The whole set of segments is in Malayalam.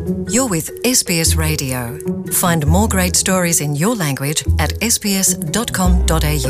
You're with SBS Radio. Find more great stories in your language at sbs.com.au.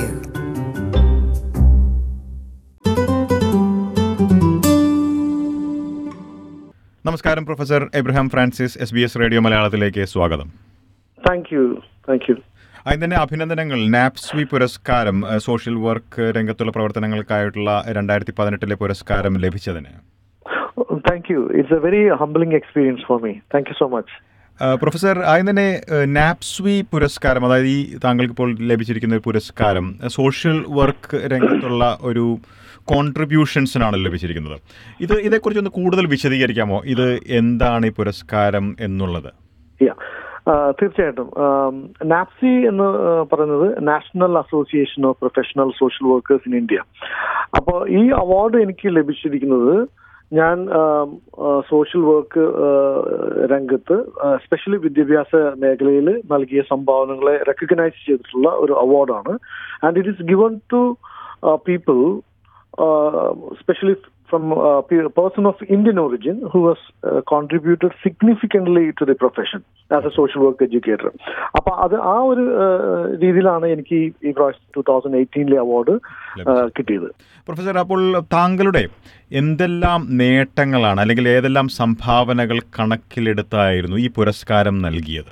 നമസ്കാരം professor Abraham Francis S B S radio മലയാളത്തിലേക്ക് സ്വാഗതം താങ്ക് യു താങ്ക് യു ആദ്യം തന്നെ അഭിനന്ദനങ്ങൾ നാപ്സ്വി പുരസ്കാരം ഏഹ്, സോഷ്യൽ വർക്ക് രംഗത്തുള്ള പ്രവർത്തനങ്ങൾക്കായിട്ടുള്ള രണ്ടായിരത്തി പതിനെട്ടിലെ പുരസ്കാരം ലഭിച്ചതിന് thank you it's a very humbling experience for me thank you so much ഏഹ്, പ്രൊഫസർ ആദ്യം തന്നെ ഏഹ്, നാപ്സ്വി പുരസ്കാരം അതായത് ഈ താങ്കൾക്ക് ഇപ്പോൾ ലഭിച്ചിരിക്കുന്ന ഒരു പുരസ്കാരം ഏഹ്, സോഷ്യൽ വർക്ക് രംഗത്തുള്ള ഒരു കോൺട്രിബ്യൂഷൻസിനാണ് ലഭിച്ചിരിക്കുന്നത് ഇത് ഇതേക്കുറിച്ചൊന്ന് കൂടുതൽ വിശദീകരിക്കാമോ ഇത് എന്താണ് ഈ പുരസ്കാരം എന്നുള്ളത് Yeah. ആ, തീർച്ചയായിട്ടും നാപ്സി എന്ന് ആ, പറയുന്നത് national association of professional social workers in India അപ്പോൾ ഈ അവാർഡ് എനിക്ക് ലഭിച്ചിരിക്കുന്നത് ഞാൻ സോഷ്യൽ വർക്ക് രംഗത്ത് സ്പെഷ്യലി വിദ്യാഭ്യാസ മേഖലയിൽ നൽകിയ സംഭാവനകളെ റെക്കഗ്നൈസ് ചെയ്തിട്ടുള്ള ഒരു അവാർഡാണ് and it is given to people uh, especially from uh, pe- a person of Indian origin who has uh, contributed significantly to the profession as a social work educator. അപ്പൊ അത് ആ ഒരു uh, രീതിയിലാണ് എനിക്ക് ഈ- ഈ പ്രാവശ്യം ടൂ തൗസൻഡ് എയ്റ്റീനിലെ അവാർഡ് കിട്ടിയത് പ്രൊഫസർ അപ്പോൾ താങ്കളുടെ എന്തെല്ലാം നേട്ടങ്ങളാണ് അല്ലെങ്കിൽ ഏതെല്ലാം സംഭാവനകൾ കണക്കിലെടുത്തായിരുന്നു ഈ പുരസ്കാരം നൽകിയത്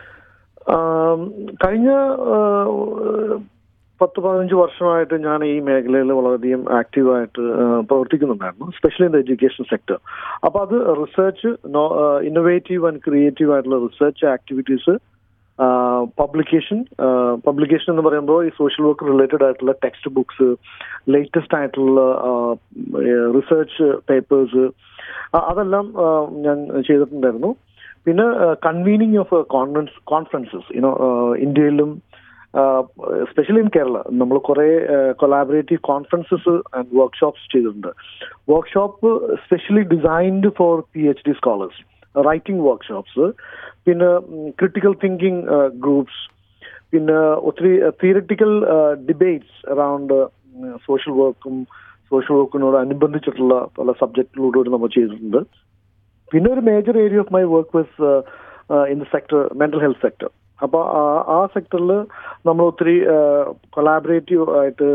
ആം, കഴിഞ്ഞ ആ, പത്ത് പതിനഞ്ച് വർഷമായിട്ട് ഞാൻ ഈ മേഖലയിൽ വളരെയധികം ആക്റ്റീവായിട്ട് ആ, പ്രവർത്തിക്കുന്നുണ്ടായിരുന്നു specially in the education sector അപ്പൊ അത് റിസർച്ച് ഇന്നോവേറ്റീവ് ആൻഡ് ക്രിയേറ്റീവ് ആയിട്ടുള്ള റിസർച്ച് ആക്ടിവിറ്റീസ് പബ്ലിക്കേഷൻ പബ്ലിക്കേഷൻ എന്ന് പറയുമ്പോൾ ഈ സോഷ്യൽ വർക്ക് റിലേറ്റഡ് ആയിട്ടുള്ള ടെക്സ്റ്റ് ബുക്സ് ലേറ്റസ്റ്റ് ആയിട്ടുള്ള റിസർച്ച് പേപ്പേഴ്സ് അതെല്ലാം ആ, ഞാൻ ചെയ്തിട്ടുണ്ടായിരുന്നു പിന്നെ convening of conference conferences you know ഇന്ത്യയിലും സ്പെഷ്യലി ഇൻ കേരള നമ്മൾ കുറെ കൊളാബറേറ്റീവ് കോൺഫറൻസസ് ആൻഡ് വർക്ക്ഷോപ്സ് ചെയ്തിട്ടുണ്ട് workshop specially designed for P H D scholars writing workshops പിന്നെ ക്രിട്ടിക്കൽ തിങ്കിങ് ഗ്രൂപ്പ്സ് പിന്നെ ഒത്തിരി തിയററ്റിക്കൽ ഡിബേറ്റ്സ് അറൌണ്ട് സോഷ്യൽ വർക്കും സോഷ്യൽ വർക്കിനോട് അനുബന്ധിച്ചിട്ടുള്ള പല സബ്ജക്റ്റിലൂടെ നമ്മൾ ചെയ്തിട്ടുണ്ട് പിന്നെ ഒരു major area of my work with in the sector mental health sector അപ്പൊ ആ- ആ സെക്ടറിൽ നമ്മൾ ഒത്തിരി കൊളാബറേറ്റീവ് ആയിട്ട്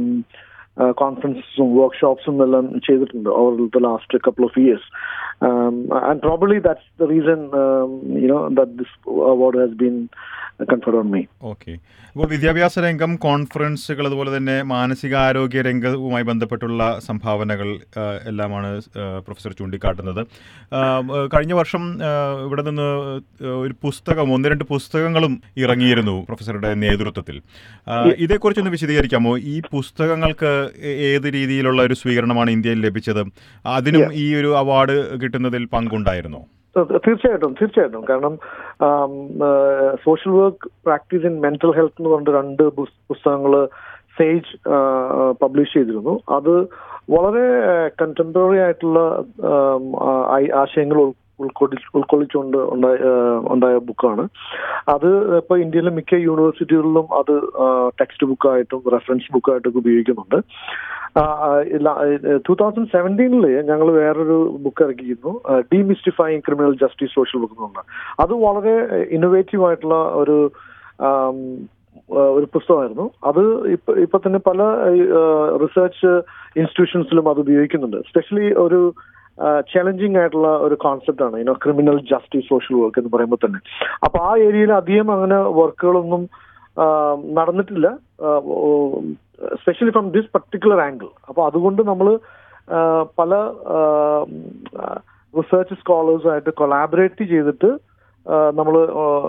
കോൺഫറൻസും വർക്ക്ഷോപ്സും എല്ലാം ചെയ്തിട്ടുണ്ട് over the last couple of years and probably that's the reason you know that this award has been conferred on me okay അപ്പോൾ വിദ്യാഭ്യാസ രംഗം കോൺഫറൻസുകൾ അതുപോലെ തന്നെ മാനസികാരോഗ്യ രംഗവുമായി ബന്ധപ്പെട്ടുള്ള സംഭാവനകൾ ആ, എല്ലാമാണ് ആ, പ്രൊഫസർ ചൂണ്ടിക്കാട്ടുന്നത് ആ, ആ, കഴിഞ്ഞ വർഷം ആ, ഇവിടെ നിന്ന് ഒരു പുസ്തകം ഒന്ന് രണ്ട് പുസ്തകങ്ങളും ഇറങ്ങിയിരുന്നു പ്രൊഫസറുടെ നേതൃത്വത്തിൽ ആ, ഇതേക്കുറിച്ചൊന്ന് വിശദീകരിക്കാമോ ഈ പുസ്തകങ്ങൾക്ക് ഏ- ഏത് രീതിയിലുള്ള ഒരു സ്വീകരണമാണ് ഇന്ത്യയിൽ ലഭിച്ചത് അതിനും ഈ ഒരു അവാർഡ് കിട്ടുന്നതിൽ പങ്കുണ്ടായിരുന്നോ തീ- തീർച്ചയായിട്ടും തീർച്ചയായിട്ടും കാരണം social work practice in mental health എന്ന് പറഞ്ഞിട്ട് രണ്ട് പുസ്തകങ്ങൾ സേജ് പബ്ലിഷ് ചെയ്തിരുന്നു അത് വളരെ കണ്ടംപററി ആയിട്ടുള്ള ആം, ആ- ആയി- ആശയങ്ങൾ ഉൾ- ഉൾക്കൊള്ളി ഉൾക്കൊള്ളിച്ചുകൊണ്ട് ഉണ്ടായ ആ, ഉണ്ടായ ബുക്കാണ് അത് ഇപ്പൊ ഇന്ത്യയിലെ മിക്ക യൂണിവേഴ്സിറ്റികളിലും അത് ടെക്സ്റ്റ് ബുക്കായിട്ടും റെഫറൻസ് ബുക്കായിട്ടൊക്കെ ഉപയോഗിക്കുന്നുണ്ട് ടൂ തൗസൻഡ് സെവൻറ്റീനില് ഞങ്ങൾ വേറൊരു ബുക്ക് ഇറക്കിയിരുന്നു demystifying criminal justice social book എന്ന് പറഞ്ഞാൽ അത് വളരെ ഇന്നോവേറ്റീവ് ആയിട്ടുള്ള ഒരു ആം, ആ, ഒരു പുസ്തകമായിരുന്നു അത് ഇപ്പൊ ഇപ്പൊ തന്നെ പല റിസർച്ച് ഇൻസ്റ്റിറ്റ്യൂഷൻസിലും അത് ഉപയോഗിക്കുന്നുണ്ട് സ്പെഷ്യലി ഒരു ചലഞ്ചിങ് ആയിട്ടുള്ള ഒരു കോൺസെപ്റ്റ് ആണ് you know criminal justice social work എന്ന് പറയുമ്പോൾ തന്നെ അപ്പൊ ആ ഏരിയയിൽ അധികം അങ്ങനെ വർക്കുകളൊന്നും ആ, നടന്നിട്ടില്ല specially from this particular angle അപ്പൊ അതുകൊണ്ട് നമ്മൾ പല റിസർച്ച് സ്കോളേഴ്സുമായിട്ട് കൊളാബറേറ്റ് ചെയ്തിട്ട് നമ്മൾ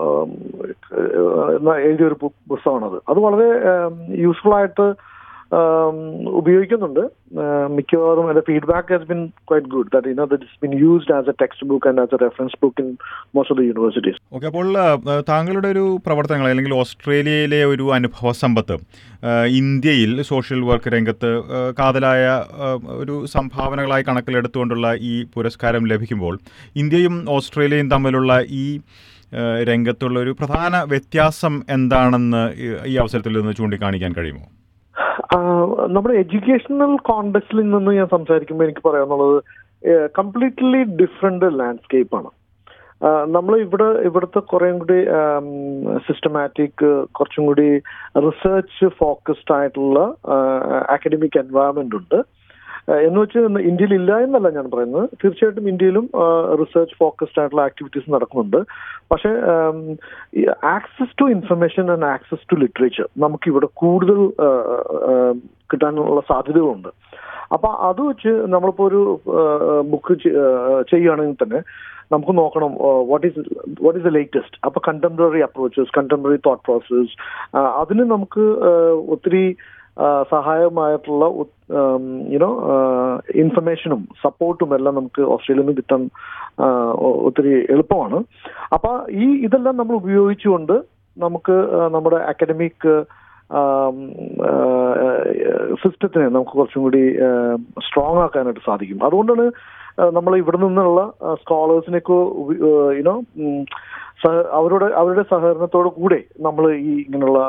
എഴുതിയ ഒരു പു- പുസ്തകമാണത് അത് വളരെ യൂസ്ഫുൾ ആയിട്ട് um, ഉപയോഗിക്കുന്നുണ്ട് Uh, മിക്കവാറും അതിന്റെ feedback has been quite good that you know that is been used as a text book and as a reference book in most of the universities okay അപ്പോൾ ആ, താങ്കളുടെ ഒരു പ്രവർത്തനങ്ങൾ അല്ലെങ്കിൽ ഓസ്ട്രേലിയയിലെ ഒരു അനുഭവ സമ്പത്ത് ആ, ഇന്ത്യയിൽ സോഷ്യൽ വർക്ക് രംഗത്ത് ആ, കാതലായ ആ, ഒരു സംഭാവനകളായി കണക്കിലെടുത്തുകൊണ്ടുള്ള ഈ പുരസ്കാരം ലഭിക്കുമ്പോൾ ഇന്ത്യയും ഓസ്ട്രേലിയയും തമ്മിലുള്ള ഈ ആ, രംഗത്തുള്ള ഒരു പ്രധാന വ്യത്യാസം എന്താണെന്ന് ഈ- ഈ അവസരത്തിൽ ഒന്ന് ചൂണ്ടിക്കാണിക്കാൻ കഴിയുമോ നമ്മുടെ എഡ്യൂക്കേഷണൽ കോണ്ടെക്സ്റ്റിൽ നിന്ന് ഞാൻ സംസാരിക്കുമ്പോൾ എനിക്ക് പറയാനുള്ളത് കംപ്ലീറ്റ്ലി ഡിഫറെന്റ് ലാൻഡ്സ്കേപ്പ് ആണ് നമ്മൾ ഇവിടെ ഇവിടുത്തെ കുറേം കൂടി സിസ്റ്റമാറ്റിക് കുറച്ചും കൂടി റിസർച്ച് ഫോക്കസ്ഡ് ആയിട്ടുള്ള അക്കാഡമിക് എൻവയറമെന്റ് ഉണ്ട് ആഹ് എന്ന് വെച്ച് ഇന്ത്യയിൽ ഇല്ല എന്നല്ല ഞാൻ പറയുന്നത് തീർച്ചയായിട്ടും ഇന്ത്യയിലും റിസർച്ച് ഫോക്കസ്ഡ് ആയിട്ടുള്ള ആക്ടിവിറ്റീസ് നടക്കുന്നുണ്ട് പക്ഷേ access to information and access to literature നമുക്ക് ഇവിടെ കൂടുതൽ ആഹ് ആഹ് കിട്ടാനുള്ള സാധ്യതകളുണ്ട് അപ്പൊ അത് വെച്ച് നമ്മളിപ്പോ ഒരു ബുക്ക് ചെയ്യുകയാണെങ്കിൽ തന്നെ നമുക്ക് നോക്കണം what is what is the latest അപ്പൊ contemporary approaches contemporary thought process അതിന് നമുക്ക് ആഹ് ഒത്തിരി ആഹ് സഹായമായിട്ടുള്ള യുനോ ഇൻഫർമേഷനും സപ്പോർട്ടും എല്ലാം നമുക്ക് ഓസ്ട്രേലിയയിൽ നിന്ന് കിട്ടാൻ ആഹ് ഒ- ഒത്തിരി എളുപ്പമാണ് അപ്പൊ ഈ ഇതെല്ലാം നമ്മൾ ഉപയോഗിച്ചുകൊണ്ട് നമുക്ക് ആഹ് നമ്മുടെ അക്കാഡമിക് സിസ്റ്റത്തിനെ നമുക്ക് കുറച്ചും കൂടി സ്ട്രോങ് ആക്കാനായിട്ട് സാധിക്കും അതുകൊണ്ടാണ് നമ്മൾ ഇവിടെ നിന്നുള്ള സ്കോളേഴ്സിനൊക്കെ യുനോ അവരുടെ അവരുടെ സഹകരണത്തോടു കൂടെ നമ്മൾ ഈ ഇങ്ങനെയുള്ള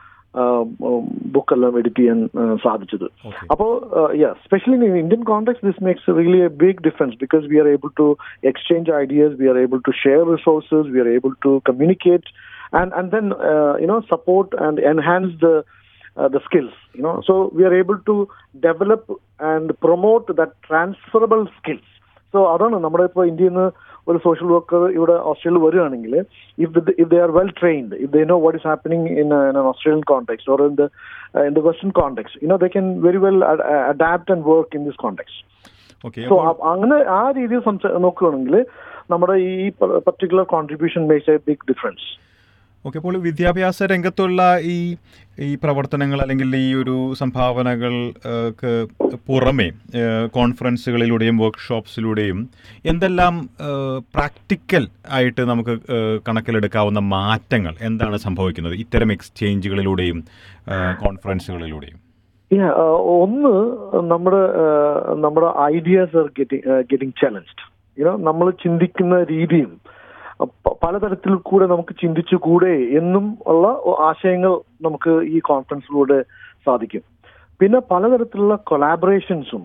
ബുക്കെല്ലാം എഡിറ്റ് ചെയ്യാൻ ആ, സാധിച്ചത് Okay. അപ്പോൾ yeah specially in Indian context this makes really a big difference because we are able to exchange ideas we are able to share resources we are able to communicate and and then uh, you know support and enhance the uh, the skills you know so we are able to develop and promote that transferable skills so അതാണ് നമ്മുടെ ഇപ്പോൾ ഇന്ത്യയിൽ നിന്ന് ഒരു സോഷ്യൽ വർക്കർ ഇവിടെ ഓസ്ട്രേലിയ വരികയാണെങ്കിൽ if if they are well trained if they know what is happening in an Australian context or in the in the western context you know they can very well adapt and work in this context okay so അങ്ങനെ ആ രീതിയിൽ സംസാ നോക്കുകയാണെങ്കിൽ നമ്മുടെ ഈ particular contribution makes a big difference okay അപ്പോൾ വിദ്യാഭ്യാസ രംഗത്തുള്ള ഈ ഈ പ്രവർത്തനങ്ങൾ അല്ലെങ്കിൽ ഈ ഒരു സംഭാവനകൾക്ക് പുറമെ ഏഹ്, കോൺഫറൻസുകളിലൂടെയും വർക്ക്ഷോപ്സിലൂടെയും എന്തെല്ലാം പ്രാക്ടിക്കൽ ആയിട്ട് നമുക്ക് ഏഹ്, കണക്കിലെടുക്കാവുന്ന മാറ്റങ്ങൾ എന്താണ് സംഭവിക്കുന്നത് ഇത്തരം എക്സ്ചേഞ്ചുകളിലൂടെയും ഏഹ്, കോൺഫറൻസുകളിലൂടെയും Yeah, uh, ഒന്ന് നമ്മുടെ uh, നമ്മുടെ ideas are getting getting challenged you know നമ്മൾ ചിന്തിക്കുന്ന രീതിയും uh, പ- പലതരത്തിൽ കൂടെ നമുക്ക് ചിന്തിച്ചു കൂടെ എന്നും ഉള്ള ആശയങ്ങൾ നമുക്ക് ഈ കോൺഫറൻസിലൂടെ സാധിക്കും പിന്നെ പലതരത്തിലുള്ള കൊളാബറേഷൻസും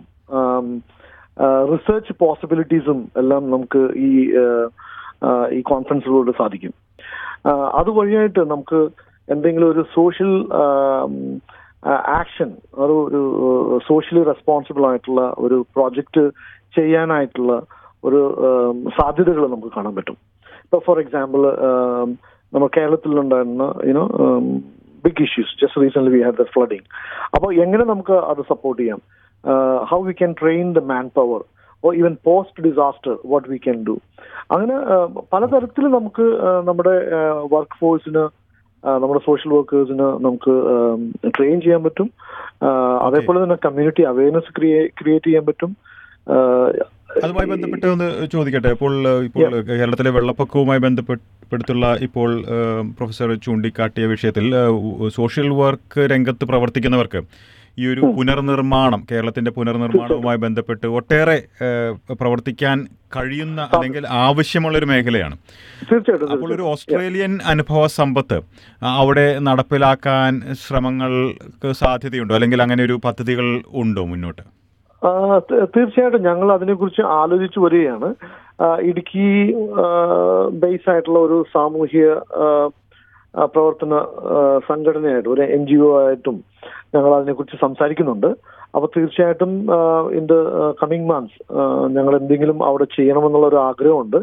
റിസർച്ച് പോസിബിലിറ്റീസും എല്ലാം നമുക്ക് ഈ uh, uh, ഈ കോൺഫറൻസിലൂടെ സാധിക്കും uh, അതുവഴിയായിട്ട് നമുക്ക് എന്തെങ്കിലും ഒരു സോഷ്യൽ ആക്ഷൻ ഒരു ഒരു സോഷ്യലി റെസ്പോൺസിബിൾ ആയിട്ടുള്ള ഒരു പ്രോജക്റ്റ് ചെയ്യാനായിട്ടുള്ള ഒരു സാധ്യതകൾ നമുക്ക് കാണാൻ പറ്റും ഇപ്പൊ ഫോർ എക്സാമ്പിൾ നമ്മൾ കേരളത്തിലുണ്ടായിരുന്ന you know big issues just recent we have the flooding അപ്പോൾ എങ്ങനെ നമുക്ക് അത് സപ്പോർട്ട് ചെയ്യാം how we can train the man power oh even post disaster what we can do അങ്ങനെ uh, പലതരത്തിൽ നമുക്ക് uh, നമ്മുടെ വർക്ക് ഫോഴ്സിന് നമ്മുടെ സോഷ്യൽ വർക്കേഴ്സിന് നമുക്ക് ട്രെയിൻ ചെയ്യാൻ പറ്റും ആ, അതേപോലെ തന്നെ കമ്മ്യൂണിറ്റി അവയർനെസ് ക്രിയേറ്റ് ചെയ്യാൻ പറ്റും ആ, അതുമായി ബന്ധപ്പെട്ട് ഒന്ന് ചോദിക്കട്ടെ ഇപ്പോൾ ഏഹ്, ഇപ്പോൾ കേരളത്തിലെ വെള്ളപ്പൊക്കവുമായി ബന്ധപ്പെടുത്തുള്ള ഇപ്പോൾ ഏഹ്, പ്രൊഫസർ ചൂണ്ടിക്കാട്ടിയ വിഷയത്തിൽ ഏഹ്, സോഷ്യൽ വർക്ക് രംഗത്ത് പ്രവർത്തിക്കുന്നവർക്ക് ഈ ഒരു പുനർനിർമ്മാണം കേരളത്തിന്റെ പുനർനിർമ്മാണവുമായി ബന്ധപ്പെട്ട് ഒട്ടേറെ ഏഹ്, പ്രവർത്തിക്കാൻ കഴിയുന്ന അല്ലെങ്കിൽ ആവശ്യമുള്ള ഒരു മേഖലയാണ് തീർച്ചയായിട്ടും അപ്പോൾ ഒരു ഓസ്ട്രേലിയൻ അനുഭവ സമ്പത്ത് ആ, അവിടെ നടപ്പിലാക്കാൻ ശ്രമങ്ങൾക്ക് സാധ്യതയുണ്ടോ അല്ലെങ്കിൽ അങ്ങനെ ഒരു പദ്ധതികൾ ഉണ്ടോ മുന്നോട്ട് ആ, ത- തീർച്ചയായിട്ടും ഞങ്ങൾ അതിനെക്കുറിച്ച് ആലോചിച്ചു വരികയാണ് ആ, ഇടുക്കി ബേസ് ആയിട്ടുള്ള ഒരു സാമൂഹ്യ ആ, ആ, പ്രവർത്തന ആ, സംഘടനയായിട്ട് ഒരു എൻ ജി ഒ ആയിട്ടും ഞങ്ങൾ അതിനെക്കുറിച്ച് സംസാരിക്കുന്നുണ്ട് അപ്പൊ തീർച്ചയായിട്ടും ഇൻ ദ കമ്മിങ് മന്ത്സ് ഞങ്ങൾ എന്തെങ്കിലും അവിടെ ചെയ്യണമെന്നുള്ള ഒരു ആഗ്രഹമുണ്ട്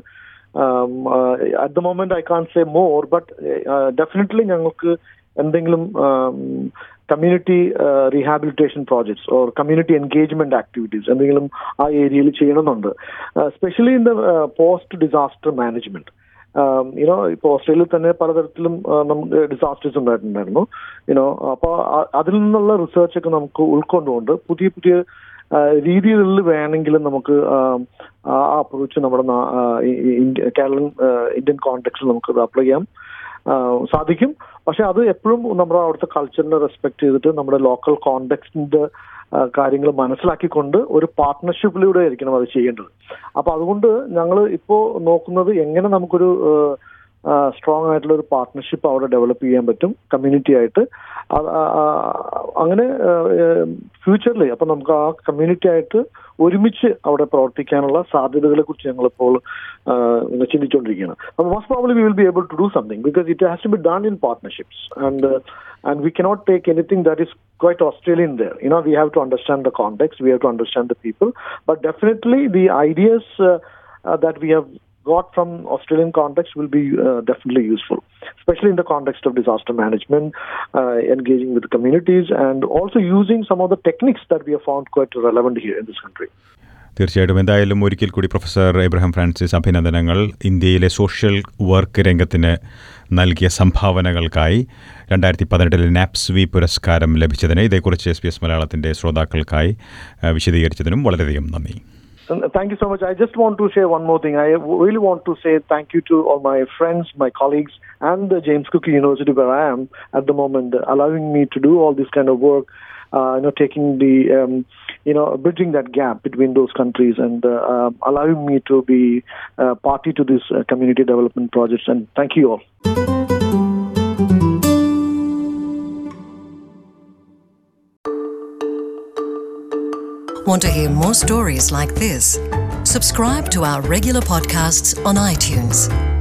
at the moment I can't say more but definitely ഞങ്ങൾക്ക് എന്തെങ്കിലും community rehabilitation projects or community engagement activities എന്തെങ്കിലും ആ ഏരിയയിൽ ചെയ്യണമെന്നുണ്ട് specially in the post disaster management you know ഇപ്പോൾ ഓസ്ട്രേലിയയിൽ തന്നെ പലതരത്തിലും ആ, നമുക്ക് ഡിസാസ്റ്റേഴ്സ് ഉണ്ടായിട്ടുണ്ടായിരുന്നു യുനോ അപ്പോൾ അതിൽ നിന്നുള്ള റിസർച്ച് ഒക്കെ നമുക്ക് ഉൾക്കൊണ്ടുകൊണ്ട് പുതിയ പുതിയ ആ, രീതികളിൽ വേണമെങ്കിലും നമുക്ക് ആ ആ അപ്രോച്ച് നമ്മുടെ നാ- ആ, ഈ- ഈ ഇന്ത്യ- കേരളൻ ആ, ഇന്ത്യൻ കോണ്ടെക്സ്റ്റിൽ നമുക്ക് അത് അപ്ലൈ ചെയ്യാം ആ, സാധിക്കും പക്ഷെ അത് എപ്പോഴും നമ്മുടെ അവിടുത്തെ കൾച്ചറിനെ റെസ്പെക്ട് ചെയ്തിട്ട് നമ്മുടെ ലോക്കൽ കോണ്ടെക്സ്റ്റിന്റെ കാര്യങ്ങൾ മനസ്സിലാക്കിക്കൊണ്ട് ഒരു പാർട്ട്ണർഷിപ്പിലൂടെ ആയിരിക്കണം അത് ചെയ്യേണ്ടത് അപ്പൊ അതുകൊണ്ട് ഞങ്ങൾ ഇപ്പോ നോക്കുന്നത് എങ്ങനെ നമുക്കൊരു ആ, സ്ട്രോങ് ആയിട്ടുള്ള ഒരു പാർട്ട്ണർഷിപ്പ് അവിടെ ഡെവലപ്പ് ചെയ്യാൻ പറ്റും കമ്മ്യൂണിറ്റി ആയിട്ട് അത് ആ- ആ- അങ്ങനെ ഫ്യൂച്ചറിൽ അപ്പൊ നമുക്ക് ആ കമ്മ്യൂണിറ്റി ആയിട്ട് ഒരുമിച്ച് അവിടെ പ്രവർത്തിക്കാനുള്ള സാധ്യതകളെ കുറിച്ച് ഞങ്ങളിപ്പോൾ ആ, ഇങ്ങനെ ചിന്തിച്ചുകൊണ്ടിരിക്കുകയാണ് അപ്പോൾ most probably we will be able to do something because it has to be done in partnerships and and we cannot take anything that is quite Australian there. You know, we have to understand the context, we have to understand the people, but definitely the ideas uh, uh, that we have got from Australian context will be uh, definitely useful, especially in the context of disaster management, uh, engaging with the communities, and also using some of the techniques that we have found quite relevant here in this country. തീർച്ചയായിട്ടും എന്തായാലും ഒരിക്കൽ കൂടി പ്രൊഫസർ എബ്രഹാം ഫ്രാൻസിസ് അഭിനന്ദനങ്ങൾ ഇന്ത്യയിലെ സോഷ്യൽ വർക്ക് രംഗത്തിന് നൽകിയ സംഭാവനകൾക്കായി രണ്ടായിരത്തി പതിനെട്ടിലെ നാപ്സ്വി പുരസ്കാരം ലഭിച്ചതിന് ഇതേക്കുറിച്ച് എസ് പി എസ് മലയാളത്തിൻ്റെ ശ്രോതാക്കൾക്കായി ആ, വിശദീകരിച്ചതിനും വളരെയധികം നന്ദി And thank you so much. I just want to say one more thing. I really want to say thank you to all my friends, my colleagues, and the James Cook University where I am at the moment, allowing me to do all this kind of work. Uh, you know, taking the, um, you know, bridging that gap between those countries and uh, um, allowing me to be uh, party to these uh, community development projects. And thank you all. Want to hear more stories like this? Subscribe to our regular podcasts on iTunes.